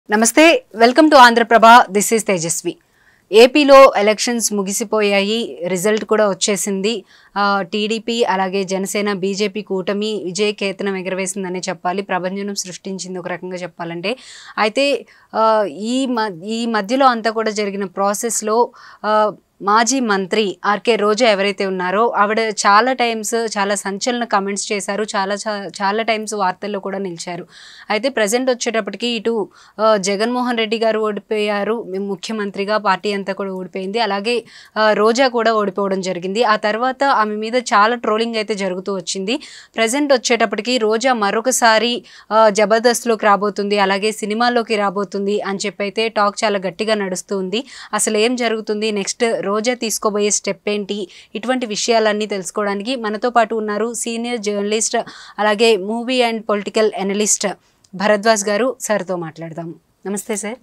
నమస్తే welcome to Andhra Prabha this is Tejaswi ఏపీలో elections ముగిసిపోయాయి result కూడా వచ్చేసింది ఆ, టీడీపీ అలాగే జనసేన బీజేపీ కూటమి విజయ కేతనం ఎగరవేసిందనే చెప్పాలి ప్రభంజనం సృష్టించింది ఒక రకంగా చెప్పాలంటే అయితే ఆ, ఈ మ ఈ మధ్యలో అంతా కూడా జరిగిన ప్రాసెస్లో ఆ, మాజీ మంత్రి ఆర్కే రోజా ఎవరైతే ఉన్నారో ఆవిడ చాలా టైమ్స్ చాలా సంచలన కమెంట్స్ చేశారు చాలా చా- చాలా టైమ్స్ వార్తల్లో కూడా నిలిచారు అయితే ప్రజెంట్ వచ్చేటప్పటికి ఇటు ఆ, జగన్మోహన్ రెడ్డి గారు ఓడిపోయారు ముఖ్యమంత్రిగా పార్టీ అంతా కూడా ఓడిపోయింది అలాగే ఆ, రోజా కూడా ఓడిపోవడం జరిగింది ఆ తర్వాత ఆమె మీద చాలా ట్రోలింగ్ అయితే జరుగుతూ వచ్చింది ప్రజెంట్ వచ్చేటప్పటికి రోజా మరొకసారి ఆ, జబర్దస్త్లోకి రాబోతుంది అలాగే సినిమాల్లోకి రాబోతుంది అని చెప్పి అయితే టాక్ చాలా గట్టిగా నడుస్తూ ఉంది అసలు ఏం జరుగుతుంది నెక్స్ట్ రోజా తీసుకోబోయే స్టెప్ ఏంటి ఇటువంటి విషయాలన్నీ తెలుసుకోవడానికి మనతో పాటు ఉన్నారు సీనియర్ జర్నలిస్ట్ అలాగే movie and political analyst Bharadwaj garu సార్తో మాట్లాడదాము నమస్తే సార్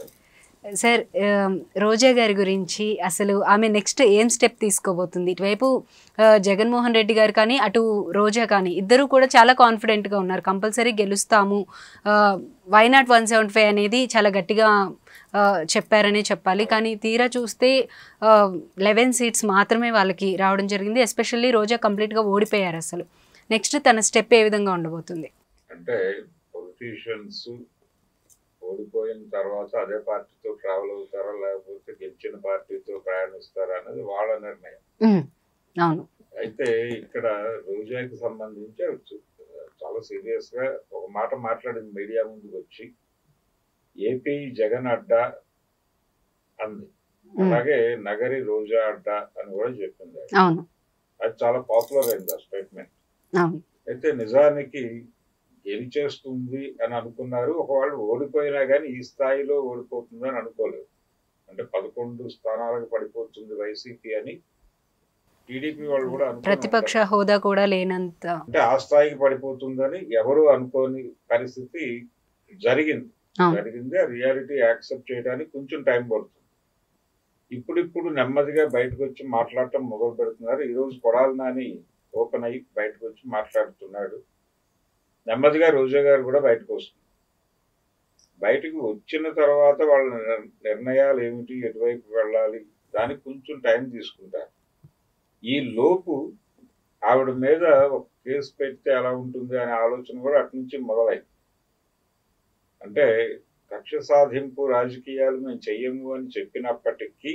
సార్ ఆ, రోజా గారి గురించి అసలు ఆమె నెక్స్ట్ ఏం స్టెప్ తీసుకోబోతుంది ఇటువైపు ఆ, జగన్మోహన్ రెడ్డి గారు కానీ అటు రోజా కానీ ఇద్దరు కూడా చాలా కాన్ఫిడెంట్గా ఉన్నారు కంపల్సరీ గెలుస్తాము why not one seventy five అనేది చాలా గట్టిగా ఆ, చెప్పారనే చెప్పాలి కానీ తీరా చూస్తే లెవెన్ సీట్స్ మాత్రమే వాళ్ళకి రావడం జరిగింది ఎస్పెషల్లీ రోజా కంప్లీట్గా ఓడిపోయారు అసలు నెక్స్ట్ తన స్టెప్ ఏ విధంగా ఉండబోతుంది అంటే పొలిటీషియన్స్ ఓడిపోయిన తర్వాత అదే పార్టీతో ట్రావెల్ అవుతారా లేకపోతే గెలిచిన పార్టీతో ప్రయాణిస్తారా అనేది వాళ్ళ నిర్ణయం ఉమ్, అవును అయితే ఇక్కడ రోజాకి సంబంధించి ఆవిడ చూ- చాలా సీరియస్ గా ఒక మాట మాట్లాడింది మీడియా ముందుకు వచ్చి ఏపీ జగన్ అడ్డా అంది ఉమ్, అలాగే నగరి రోజా అడ్డా అని కూడా చెప్పింది ఆవిడ. అవును అది చాలా పాపులర్ అయింది ఆ స్టేట్మెంట్ అవును అయితే నిజానికి గెలిచేస్తుంది అని అనుకున్నారు ఒకవేళ ఓడిపోయినా కానీ ఈ స్థాయిలో ఓడిపోతుంది అని అనుకోలేదు అంటే పదకొండు స్థానాలకు పడిపోతుంది వైసీపీ అని టీడీపీ వాళ్ళు కూడా అనుకుని ప్రతిపక్ష ఉంటారు. హోదా కూడా లేనంత అంటే ఆ స్థాయికి పడిపోతుందని ఎవరు అనుకోని పరిస్థితి జరిగింది అవును. జరిగింది ఆ రియాలిటీ యాక్సెప్ట్ చేయడానికి కొంచెం టైం పడుతుంది ఇప్పుడిప్పుడు నెమ్మదిగా బయటకు వచ్చి మాట్లాడటం మొదలు పెడుతున్నారు ఈ రోజు కొడాలి నాని ఓపెన్ అయ్యి బయటకు వచ్చి మాట్లాడుతున్నాడు నెమ్మదిగా రోజా గారు కూడా బయటకు వస్తుంది బయటకు వచ్చిన తర్వాత వాళ్ళ నిర్- నిర్ణయాలు ఏమిటి ఎటువైపు వెళ్ళాలి దానికి కొంచెం టైం తీసుకుంటారు ఈ లోపు ఆవిడ మీద ఒక కేసు పెడితే ఎలా ఉంటుంది అనే ఆలోచన కూడా అటు నుంచి మొదలైంది అంటే కక్ష సాధింపు రాజకీయాలు మేము చెయ్యము అని చెప్పినప్పటికీ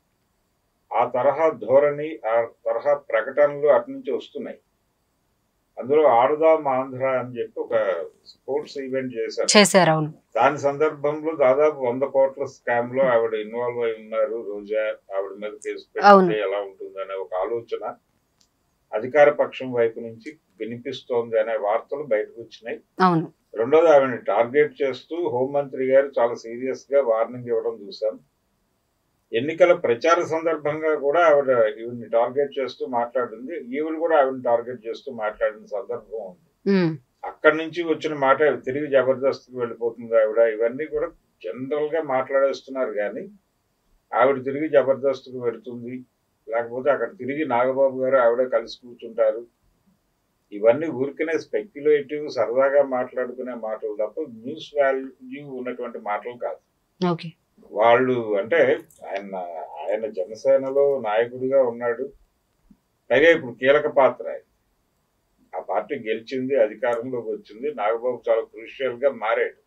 ఆ తరహా ధోరణి ఆ తరహా ప్రకటనలు అటు నుంచి వస్తున్నాయి అందులో ఆడదాం ఆంధ్ర అని చెప్పి ఒక స్పోర్ట్స్ ఈవెంట్ చేశారు చేశారు అవును దాని సందర్భంలో దాదాపు వంద కోట్ల స్కామ్ లో ఆవిడ ఇన్వాల్వ్ అయి ఉన్నారు రోజా ఆవిడ మీద కేసు అవును. పెడితే ఎలా ఉంటుందనే ఒక ఆలోచన అధికార పక్షం వైపు నుంచి వినిపిస్తోంది అనే వార్తలు బయటకు వచ్చినాయి అవును రెండోది ఆవిడని టార్గెట్ చేస్తూ హోంమంత్రి గారు చాలా సీరియస్ గా వార్నింగ్ ఇవ్వడం చూసాం ఎన్నికల ప్రచార సందర్భంగా కూడా ఆవిడ ఈవిడ్ని టార్గెట్ చేస్తూ మాట్లాడింది ఈవిడ కూడా ఆవిడని టార్గెట్ చేస్తూ మాట్లాడిన సందర్భం ఉంది ఉమ్, అక్కడి నుంచి వచ్చిన మాట తిరిగి జబర్దస్త్కి వెళ్ళిపోతుంది ఆవిడ ఇవన్నీ కూడా జనరల్ గా మాట్లాడేస్తున్నారు కానీ ఆవిడ తిరిగి జబర్దస్త్కి వెళుతుంది లేకపోతే అక్కడ తిరిగి నాగబాబు గారు ఆవిడ కలిసి కూర్చుంటారు ఇవన్నీ ఊరికనే స్పెక్యులేటివ్ సరదాగా మాట్లాడుకునే మాటలు తప్ప న్యూస్ వాల్యూ ఉన్నటువంటి మాటలు కాదు ఓకే వాళ్ళు అంటే ఆయన ఆయన జనసేనలో నాయకుడిగా ఉన్నాడు పైగా ఇప్పుడు కీలక పాత్ర ఆయన ఆ పార్టీ గెలిచింది అధికారంలోకి వచ్చింది నాగబాబు చాలా క్రూషియల్ గా మారాడు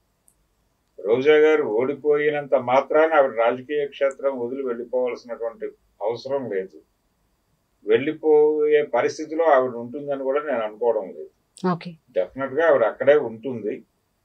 రోజా గారు ఓడిపోయినంత మాత్రాన ఆవిడ రాజకీయ క్షేత్రం వదిలి వెళ్ళిపోవాల్సినటువంటి అవసరం లేదు వెళ్ళిపోయే పరిస్థితిలో ఆవిడ ఉంటుందని కూడా నేను అనుకోవడం లేదు ఓకే డెఫినెట్ గా ఆవిడ అక్కడే ఉంటుంది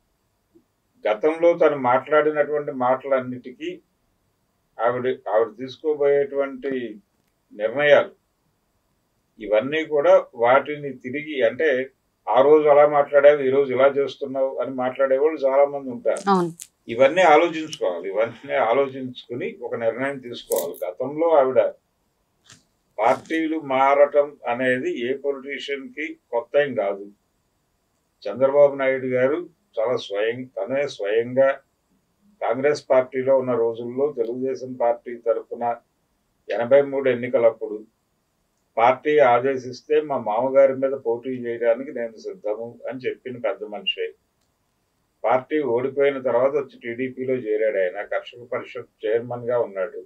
గతంలో తను మాట్లాడినటువంటి మాటలన్నిటికీ ఆవిడ ఆవిడ తీసుకోబోయేటువంటి నిర్ణయాలు ఇవన్నీ కూడా వాటిని తిరిగి అంటే ఆ రోజు అలా మాట్లాడావు ఈ రోజు ఇలా చేస్తున్నావు అని మాట్లాడేవాళ్ళు చాలా మంది ఉంటారు అవును ఇవన్నీ ఆలోచించుకోవాలి ఇవన్నీ ఆలోచించుకుని ఒక నిర్ణయం తీసుకోవాలి గతంలో ఆవిడ పార్టీలు మారటం అనేది ఏ పొలిటీషియన్ కి కొత్త ఏం కాదు చంద్రబాబు నాయుడు గారు చాలా స్వయం తనే స్వయంగా కాంగ్రెస్ పార్టీలో ఉన్న రోజుల్లో తెలుగుదేశం పార్టీ తరఫున ఎనభై మూడు ఎన్నికలప్పుడు పార్టీ ఆదేశిస్తే మా మామగారి మీద పోటీ చేయడానికి నేను సిద్ధము అని చెప్పిన పెద్ద మనిషి పార్టీ ఓడిపోయిన తర్వాత వచ్చి టీడీపీలో చేరాడు ఆయన కర్షక పరిషత్ చైర్మన్ గా ఉన్నాడు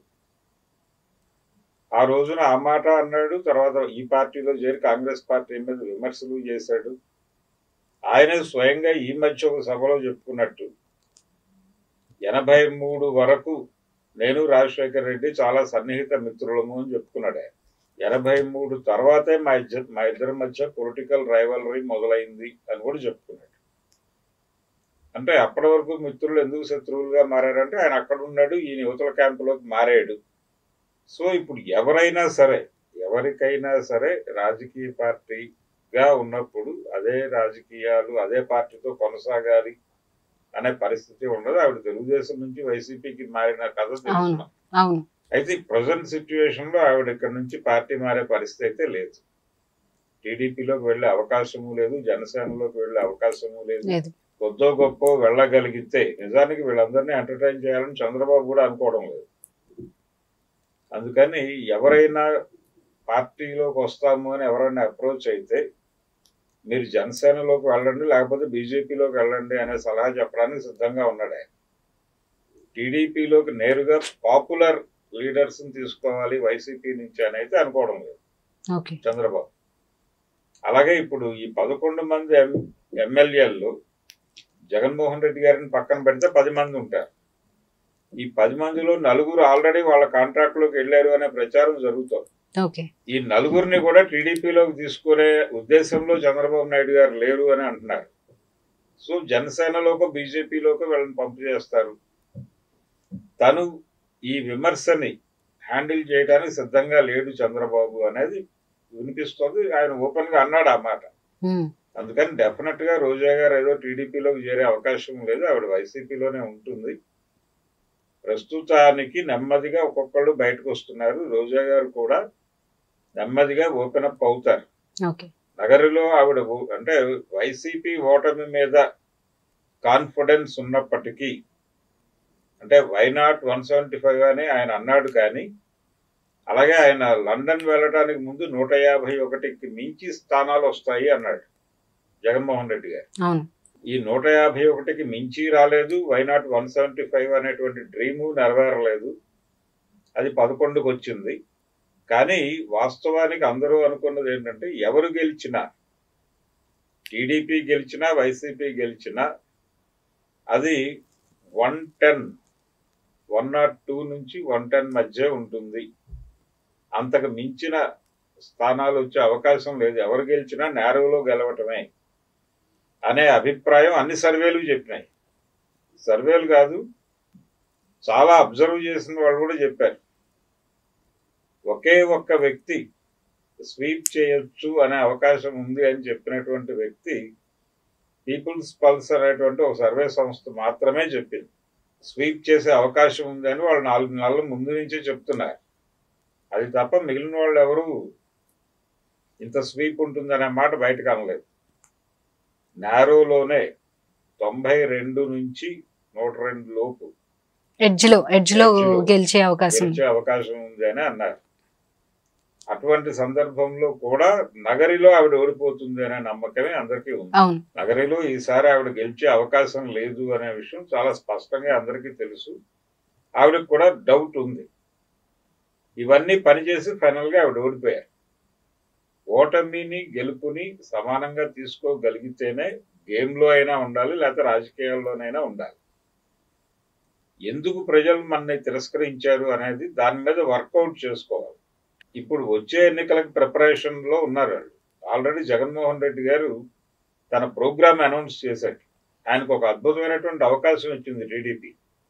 ఆ రోజున ఆ మాట అన్నాడు తర్వాత ఈ పార్టీలో చేరి కాంగ్రెస్ పార్టీ మీద విమర్శలు చేశాడు ఆయన స్వయంగా ఈ మధ్య ఒక సభలో చెప్పుకున్నట్టు ఎనభై మూడు వరకు నేను రాజశేఖర్ రెడ్డి చాలా సన్నిహిత మిత్రులము అని చెప్పుకున్నాడు ఆయన ఎనభై మూడు తర్వాతే మా ఇద్దరు మా ఇద్దరి మధ్య పొలిటికల్ రైవలరీ మొదలైంది అని కూడా చెప్పుకున్నాడు అంటే అప్పటి వరకు మిత్రులు ఎందుకు శత్రువులుగా మారారంటే ఆయన అక్కడ ఉన్నాడు ఈయన యువతల క్యాంపులోకి మారాడు సో ఇప్పుడు ఎవరైనా సరే ఎవరికైనా సరే రాజకీయ పార్టీగా ఉన్నప్పుడు అదే రాజకీయాలు అదే పార్టీతో కొనసాగాలి అనే పరిస్థితి ఉండదు ఆవిడ తెలుగుదేశం నుంచి వైసీపీకి మారిన కథ తెలుసుకున్నాం అవును అయితే ప్రజెంట్ సిచ్యువేషన్ లో ఆవిడ ఇక్కడ నుంచి పార్టీ మారే పరిస్థితి అయితే లేదు టీడీపీలోకి వెళ్ళే అవకాశము లేదు జనసేనలోకి వెళ్ళే అవకాశము లేదు లేదు కొద్దో గొప్ప వెళ్ళగలిగితే నిజానికి వీళ్ళందరినీ ఎంటర్టైన్ చేయాలని చంద్రబాబు కూడా అనుకోవడం లేదు అందుకని ఎవరైనా పార్టీలోకి వస్తాము అని ఎవరైనా అప్రోచ్ అయితే మీరు జనసేనలోకి వెళ్ళండి లేకపోతే బీజేపీలోకి వెళ్ళండి అనే సలహా చెప్పడానికి సిద్ధంగా ఉన్నాడు ఆయన టీడీపీలోకి నేరుగా పాపులర్ లీడర్స్ తీసుకోవాలి వైసీపీ నుంచి అని అయితే అనుకోవడం లేదు ఓకే చంద్రబాబు అలాగే ఇప్పుడు ఈ పదకొండు మంది ఎం- ఎమ్మెల్యేలు జగన్మోహన్ రెడ్డి గారిని పక్కన పెడితే పది మంది ఉంటారు ఈ పది మందిలో నలుగురు ఆల్రెడీ వాళ్ళ కాంట్రాక్ట్ లోకి వెళ్ళారు అనే ప్రచారం జరుగుతుంది ఓకే ఈ నలుగురిని కూడా టీడీపీలోకి తీసుకునే ఉద్దేశంలో చంద్రబాబు నాయుడు గారు లేరు అని అంటున్నారు సో జనసేనలోకి బీజేపీలోకి వీళ్ళని పంపు చేస్తారు తను ఈ విమర్శని హ్యాండిల్ చేయడానికి సిద్ధంగా లేడు చంద్రబాబు అనేది వినిపిస్తుంది ఆయన ఓపెన్ గా అన్నాడు ఆ మాట ఉమ్, అందుకని డెఫినెట్ గా రోజా గారు ఏదో టీడీపీలోకి చేరే అవకాశం లేదు ఆవిడ వైసీపీలోనే ఉంటుంది ప్రస్తుతానికి నెమ్మదిగా ఒక్కొక్కళ్ళు బయటకు వస్తున్నారు రోజా గారు కూడా నెమ్మదిగా ఓపెన్ అప్ అవుతారు ఓకే నగరిలో ఆవిడ ఓ- అంటే వైసీపీ ఓటమి మీద కాన్ఫిడెన్స్ ఉన్నప్పటికీ అంటే వైనాట్ వన్ సెవెంటీ ఫైవ్ అని ఆయన అన్నాడు కానీ అలాగే ఆయన లండన్ వెళ్ళడానికి ముందు నూట యాభై ఒకటికి మించి స్థానాలు వస్తాయి అన్నాడు జగన్మోహన్ రెడ్డి గారు అవును ఈ నూట యాభై ఒకటికి మించి రాలేదు వైనాట్ వన్ సెవెంటీ ఫైవ్ అనేటువంటి డ్రీము నెరవేరలేదు అది పదకొండుకు వచ్చింది కానీ వాస్తవానికి అందరూ అనుకున్నది ఏంటంటే ఎవరు గెలిచినా టీడీపీ గెలిచినా వైసీపీ గెలిచినా అది one ten one not two నుంచి వన్ టెన్ మధ్య ఉంటుంది అంతకు మించిన స్థానాలు వచ్చే అవకాశం లేదు ఎవరు గెలిచినా నేరులో గెలవటమే అనే అభిప్రాయం అన్ని సర్వేలు చెప్పినాయి సర్వేలు కాదు చాలా అబ్జర్వ్ చేసిన వాళ్ళు కూడా చెప్పారు ఒకే ఒక్క వ్యక్తి స్వీప్ చేయొచ్చు అనే అవకాశం ఉంది అని చెప్పినటువంటి వ్యక్తి పీపుల్స్ పల్స్ అనేటువంటి ఒక సర్వే సంస్థ మాత్రమే చెప్పింది స్వీప్ చేసే అవకాశం ఉంది అని వాళ్ళు నాలుగు నెలల ముందు నుంచే చెప్తున్నారు అది తప్ప మిగిలిన వాళ్ళు ఎవరు ఇంత స్వీప్ ఉంటుందనే మాట బయటకు అనలేదు నారోలోనే తొంభై రెండు నుంచి నూట రెండు లోపు ఎడ్జ్ లో ఎడ్జ్ లో Edge లో గెలిచే అవకాశం గెలిచే అవకాశం ఉంది అని అన్నారు అటువంటి సందర్భంలో కూడా నగరిలో ఆవిడ ఓడిపోతుంది అనే నమ్మకమే అందరికీ ఉంది అవును నగరిలో ఈసారి ఆవిడ గెలిచే అవకాశం లేదు అనే విషయం చాలా స్పష్టంగా అందరికీ తెలుసు ఆవిడకి కూడా డౌట్ ఉంది ఇవన్నీ పనిచేసి ఫైనల్ గా ఆవిడ ఓడిపోయారు ఓటమిని గెలుపుని సమానంగా తీసుకోగలిగితేనే గేమ్ లో అయినా ఉండాలి లేకపోతే రాజకీయాల్లోనైనా ఉండాలి ఎందుకు ప్రజలు మనని తిరస్కరించారు అనేది దాని మీద వర్కౌట్ చేసుకోవాలి ఇప్పుడు వచ్చే ఎన్నికలకు ప్రిపరేషన్ లో ఉన్నారు వాళ్ళు ఆల్రెడీ జగన్మోహన్ రెడ్డి గారు తన ప్రోగ్రామ్ అనౌన్స్ చేశాడు ఆయనకు ఒక అద్భుతమైనటువంటి అవకాశం ఇచ్చింది టీడీపీ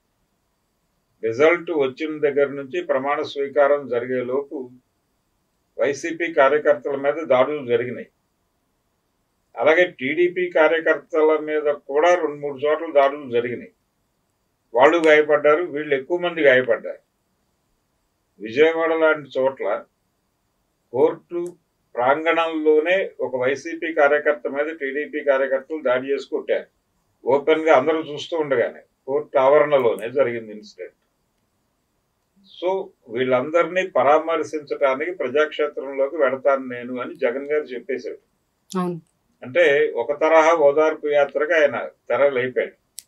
రిజల్ట్ వచ్చిన దగ్గర నుంచి ప్రమాణ స్వీకారం జరిగే లోపు వైసీపీ కార్యకర్తల మీద దాడులు జరిగినాయి అలాగే టీడీపీ కార్యకర్తల మీద కూడా రెండు మూడు చోట్ల దాడులు జరిగినాయి వాళ్ళు గాయపడ్డారు వీళ్ళు ఎక్కువ మంది గాయపడ్డారు విజయవాడ లాంటి చోట్ల కోర్టు ప్రాంగణంలోనే ఒక వైసీపీ కార్యకర్త మీద టీడీపీ కార్యకర్తలు దాడి చేసి కొట్టారు ఓపెన్ గా అందరూ చూస్తూ ఉండగానే కోర్టు ఆవరణలోనే జరిగింది ఇన్సిడెంట్ సో వీళ్ళందరినీ పరామర్శించడానికి ప్రజాక్షేత్రంలోకి వెడతాను నేను అని జగన్ గారు చెప్పేశాడు అవును అంటే ఒక తరహా ఓదార్పు యాత్రగా ఆయన తెరలేపాడు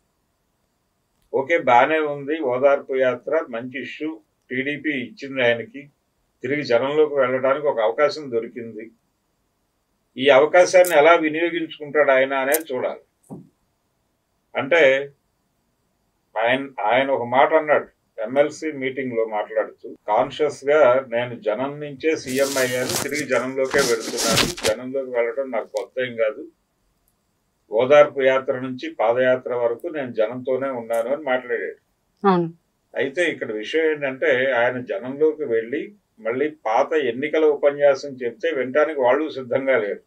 ఓకే బాగానే ఉంది ఓదార్పు యాత్ర మంచి ఇష్యూ టీడీపీ ఇచ్చింది ఆయనకి తిరిగి జనంలోకి వెళ్ళడానికి ఒక అవకాశం దొరికింది ఈ అవకాశాన్ని ఎలా వినియోగించుకుంటాడు ఆయన అనేది చూడాలి అంటే ఆయన ఆయన ఒక మాట అన్నాడు ఎమ్మెల్సీ మీటింగ్ లో మాట్లాడుతూ కాన్షియస్ గా నేను జనం నుంచే సీఎం అయ్యాను తిరిగి జనంలోకే వెళుతున్నాను జనంలోకి వెళ్ళడం నాకు కొత్త ఏం కాదు ఓదార్పు యాత్ర నుంచి పాదయాత్ర వరకు నేను జనంతోనే ఉన్నాను అని మాట్లాడాడు అవును అయితే ఇక్కడ విషయం ఏంటంటే ఆయన జనంలోకి వెళ్ళి మళ్ళీ పాత ఎన్నికల ఉపన్యాసం చెప్తే వినటానికి వాళ్ళు సిద్ధంగా లేరు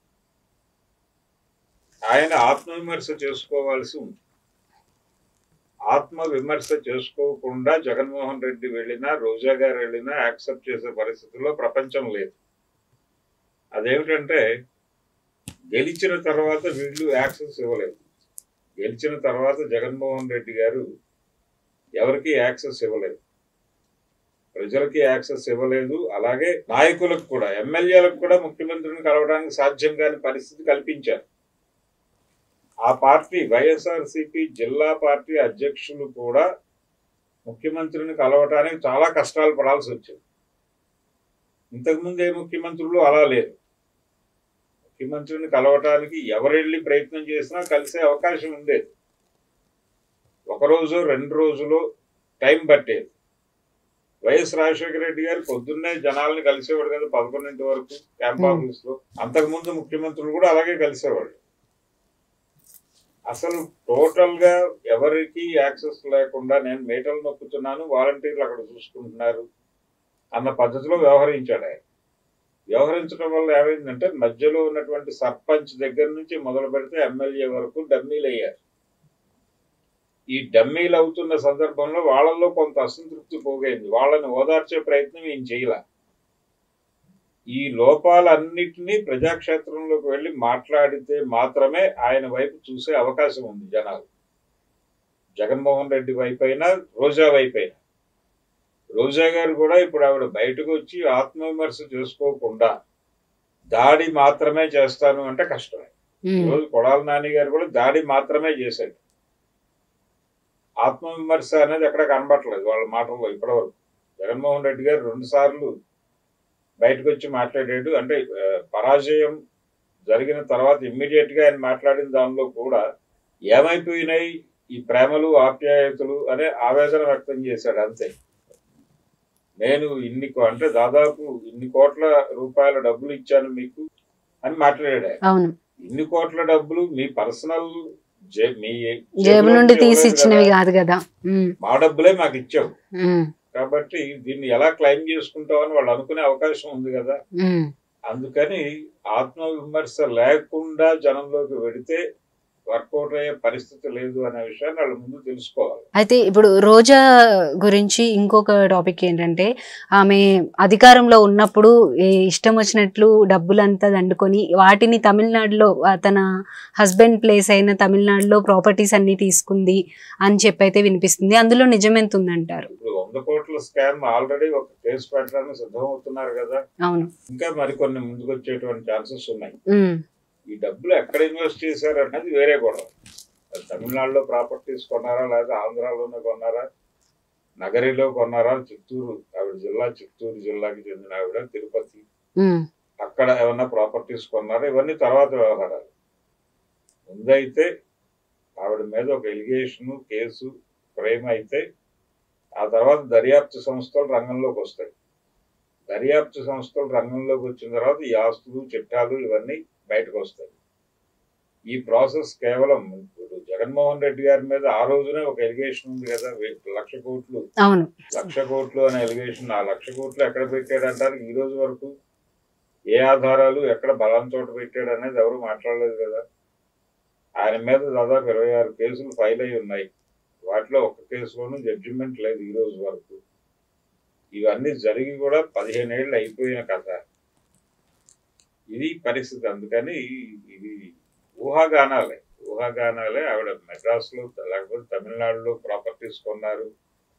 ఆయన ఆత్మవిమర్శ చేసుకోవాల్సి ఉంది ఆత్మ విమర్శ చేసుకోకుండా జగన్మోహన్ రెడ్డి వెళ్ళినా రోజా గారు వెళ్ళినా యాక్సెప్ట్ చేసే పరిస్థితుల్లో ప్రపంచం లేదు అదేమిటంటే గెలిచిన తర్వాత వీళ్ళు యాక్సెస్ ఇవ్వలేదు గెలిచిన తర్వాత జగన్మోహన్ రెడ్డి గారు ఎవరికి యాక్సెస్ ఇవ్వలేదు ప్రజలకి యాక్సెస్ ఇవ్వలేదు అలాగే నాయకులకు కూడా ఎమ్మెల్యేలకు కూడా ముఖ్యమంత్రిని కలవడానికి సాధ్యం కాని పరిస్థితి కల్పించారు ఆ పార్టీ వైఎస్ఆర్సిపి జిల్లా పార్టీ అధ్యక్షులు కూడా ముఖ్యమంత్రిని కలవటానికి చాలా కష్టాలు పడాల్సి వచ్చింది ఇంతకుముందు ఏ ముఖ్యమంత్రులు అలా లేరు ముఖ్యమంత్రిని కలవటానికి ఎవరెళ్ళి ప్రయత్నం చేసినా కలిసే అవకాశం ఉండేది ఒక రోజు రెండు రోజులు టైం పట్టేది వైఎస్ రాజశేఖర రెడ్డి గారు పొద్దున్నే జనాల్ని కలిసేవాడు కదా పదకొండింటి వరకు క్యాంప్ Hmm. ఆఫీస్ లో అంతకుముందు ముఖ్యమంత్రులు కూడా అలాగే కలిసేవాళ్ళు అసలు టోటల్ గా ఎవరికి యాక్సెస్ లేకుండా నేను మీటలు నొక్కుతున్నాను వాలంటీర్లు అక్కడ చూసుకుంటున్నారు అన్న పద్ధతిలో వ్యవహరించాడు ఆయన వ్యవహరించడం వల్ల ఏమైందంటే మధ్యలో ఉన్నటువంటి సర్పంచ్ దగ్గర నుంచి మొదలు పెడితే ఎమ్మెల్యే వరకు డమ్మీలు అయ్యారు ఈ డమ్మీలు అవుతున్న సందర్భంలో వాళ్ళల్లో కొంత అసంతృప్తి పోగైంది వాళ్ళని ఓదార్చే ప్రయత్నం ఏం చేయలే ఈ లోపాలన్నిటినీ ప్రజాక్షేత్రంలోకి వెళ్ళి మాట్లాడితే మాత్రమే ఆయన వైపు చూసే అవకాశం ఉంది జనాలు జగన్మోహన్ రెడ్డి వైపు అయినా రోజా వైపు అయినా రోజా గారు కూడా ఇప్పుడు ఆవిడ బయటకు వచ్చి ఆత్మవిమర్శ చేసుకోకుండా దాడి మాత్రమే చేస్తాను అంటే కష్టమే ఉమ్, ఈరోజు కొడాల నాని గారు కూడా దాడి మాత్రమే చేశాడు ఆత్మవిమర్శ అనేది ఎక్కడ కనబట్టలేదు వాళ్ళ మాటల్లో ఇప్పటివరకు జగన్మోహన్ రెడ్డి గారు రెండు సార్లు బయటకు వచ్చి మాట్లాడాడు అంటే ఆ, పరాజయం జరిగిన తర్వాత ఇమ్మీడియట్ గా ఆయన మాట్లాడిన దానిలో కూడా ఏమైపోయినాయి ఈ ప్రేమలు ఆప్యాయతలు అనే ఆవేదన వ్యక్తం చేశాడు అంతే నేను ఇన్ని కో- అంటే దాదాపు ఇన్ని కోట్ల రూపాయల డబ్బులు ఇచ్చాను మీకు అని మాట్లాడాడు ఆయన. అవును ఇన్ని కోట్ల డబ్బులు మీ పర్సనల్ మీ జేబు నుండి జేబులోంచి తీసి ఇవ్వలేదు ఇచ్చినవి కదా. కాదు కదా ఉమ్, మా డబ్బులే మాకు ఇచ్చావు ఉమ్, కాబట్టి దీన్ని ఎలా క్లెయిమ్ చేసుకుంటామని వాళ్ళు అనుకునే అవకాశం ఉంది కదా ఉమ్. అందుకని ఆత్మవిమర్శ లేకుండా జనంలోకి వెడితే వర్కౌట్ అయ్యే పరిస్థితి లేదు అనే విషయాన్ని వాళ్ళు ముందు తెలుసుకోవాలి అయితే ఇప్పుడు రోజా గురించి ఇంకొక టాపిక్ ఏంటంటే ఆమె అధికారంలో ఉన్నప్పుడు ఏ ఇష్టం వచ్చినట్లు డబ్బులంతా దండుకొని వాటిని తమిళనాడులో ఆ, తన హస్బెండ్ ప్లేస్ అయిన తమిళనాడులో ప్రాపర్టీస్ అన్ని తీసుకుంది అని చెప్పి అయితే వినిపిస్తుంది అందులో నిజమెంత ఉందంటారు ఇప్పుడు వంద కోట్ల స్కామ్ ఆల్రెడీ ఒక కేసు పెట్టడానికి సిద్ధమవుతున్నారు కదా అవును ఇంకా మరికొన్ని ముందుకు వచ్చేటువంటి ఛాన్సెస్ ఉన్నాయి ఉమ్, ఈ డబ్బులు ఎక్కడ ఇన్వెస్ట్ చేశారు అనేది వేరే గొడవ అది తమిళనాడులో ప్రాపర్టీస్ కొన్నారా లేదా ఆంధ్రాలోనే కొన్నారా నగరిలో కొన్నారా చిత్తూరు ఆవిడ జిల్లా చిత్తూరు జిల్లాకి చెందిన ఆవిడ తిరుపతి ఉమ్, అక్కడ ఏమన్నా ప్రాపర్టీస్ కొన్నారా ఇవన్నీ తర్వాత వ్యవహారాలు ముందైతే ఆవిడ మీద ఒక ఎలిగేషన్ కేసు క్రైమ్ అయితే ఆ తర్వాత దర్యాప్తు సంస్థలు రంగంలోకి వస్తాయి దర్యాప్తు సంస్థలు రంగంలోకి వచ్చిన తర్వాత ఈ ఆస్తులు చట్టాలు ఇవన్నీ బయటకు వస్తాయి ఈ ప్రాసెస్ కేవలం ఇప్పుడు జగన్మోహన్ రెడ్డి గారి మీద ఆ రోజునే ఒక ఎలిగేషన్ ఉంది కదా వే- లక్ష కోట్లు అవును లక్ష కోట్లు అనే ఎలిగేషన్ ఆ లక్ష కోట్లు ఎక్కడ పెట్టాడంటారు ఈ రోజు వరకు ఏ ఆధారాలు ఎక్కడ బలం చోట పెట్టాడు అనేది ఎవరు మాట్లాడలేదు కదా ఆయన మీద దాదాపు ఇరవై ఆరు కేసులు ఫైల్ అయి ఉన్నాయి వాటిలో ఒక్క కేసులోనూ జడ్జిమెంట్ లేదు ఈ రోజు వరకు ఇవన్నీ జరిగి కూడా పదిహేను ఏళ్ళు అయిపోయిన కథ ఇది పరిస్థితి అందుకని ఇది ఊహాగానాలే ఊహాగానాలే ఆవిడ మెడ్రాస్లో లేకపోతే తమిళనాడులో ప్రాపర్టీస్ కొన్నారు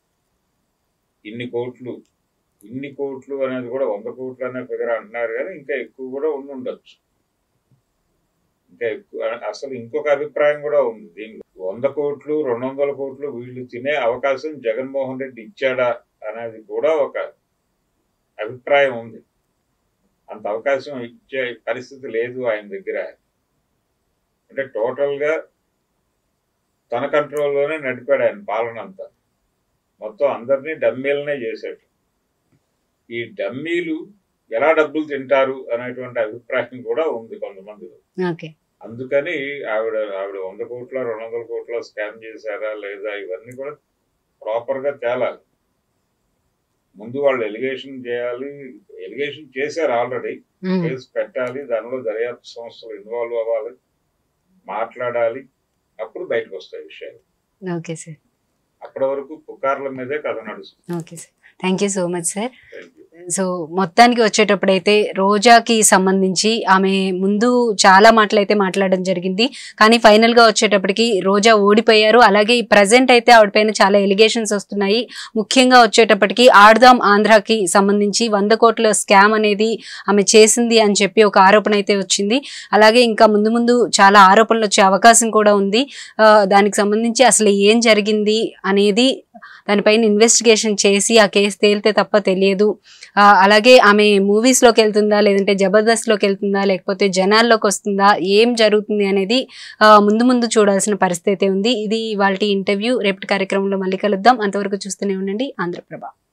ఇన్ని కోట్లు ఇన్ని కోట్లు అనేది కూడా వంద కోట్లు అనే ఫిగర్ అంటున్నారు కానీ ఇంకా ఎక్కువ కూడా ఉండి ఉండొచ్చు ఇంకా ఎక్కువ అసలు ఇంకొక అభిప్రాయం కూడా ఉంది దీనిలో వంద కోట్లు రెండు వందల కోట్లు వీళ్ళు తినే అవకాశం జగన్మోహన్ రెడ్డి ఇచ్చాడా అనేది కూడా ఒక అభిప్రాయం ఉంది అంత అవకాశం ఇచ్చే పరిస్థితి లేదు ఆయన దగ్గర అంటే టోటల్ గా తన కంట్రోల్లోనే నడిపాడు ఆయన పాలన అంతా మొత్తం అందరినీ డమ్మీలనే చేశాడు ఈ డమ్మీలు ఎలా డబ్బులు తింటారు అనేటువంటి అభిప్రాయం కూడా ఉంది కొంతమందిలో ఓకే అందుకని ఆవిడ ఆవిడ వంద కోట్ల రెండు వందల కోట్ల స్కామ్ చేశారా లేదా ఇవన్నీ కూడా ప్రాపర్ గా తేలాలి ముందు వాళ్ళు ఎలిగేషన్ చేయాలి ఎలిగేషన్ చేశారు ఆల్రెడీ ఉమ్, కేసు పెట్టాలి దానిలో దర్యాప్తు సంస్థలు ఇన్వాల్వ్ అవ్వాలి మాట్లాడాలి అప్పుడు బయటకు వస్తాయి విషయాలు ఓకే సార్ అప్పటి వరకు పుకార్ల మీదే కథ నడుస్తుంది okay sir thank you so much sir Thank you. So మొత్తానికి వచ్చేటప్పుడైతే రోజాకి సంబంధించి ఆమె ముందు చాలా మాటలు అయితే మాట్లాడడం జరిగింది కానీ ఫైనల్ గా వచ్చేటప్పటికి రోజా ఓడిపోయారు అలాగే ఈ ప్రజెంట్ అయితే ఆవిడ పైన చాలా ఎలిగేషన్స్ వస్తున్నాయి ముఖ్యంగా వచ్చేటప్పటికి ఆడదాం ఆంధ్రాకి సంబంధించి వంద కోట్ల స్కామ్ అనేది ఆమె చేసింది అని చెప్పి ఒక ఆరోపణ అయితే వచ్చింది అలాగే ఇంకా ముందు ముందు చాలా ఆరోపణలు వచ్చే అవకాశం కూడా ఉంది ఆ, దానికి సంబంధించి అసలు ఏం జరిగింది అనేది దానిపైన ఇన్వెస్టిగేషన్ చేసి ఆ కేసు తేలితే తప్ప తెలియదు ఆ, అలాగే ఆమె మూవీస్ లోకి వెళ్తుందా లేదంటే జబర్దస్త్ లోకి వెళ్తుందా లేకపోతే జనాల్లోకి వస్తుందా ఏం జరుగుతుంది అనేది ఆ, ముందు ముందు చూడాల్సిన పరిస్థితి అయితే ఉంది ఇది వాళ్ళ ఇంటర్వ్యూ రేపటి కార్యక్రమంలో మళ్ళీ కలుద్దాం అంతవరకు చూస్తూనే ఉండండి ఆంధ్రప్రభ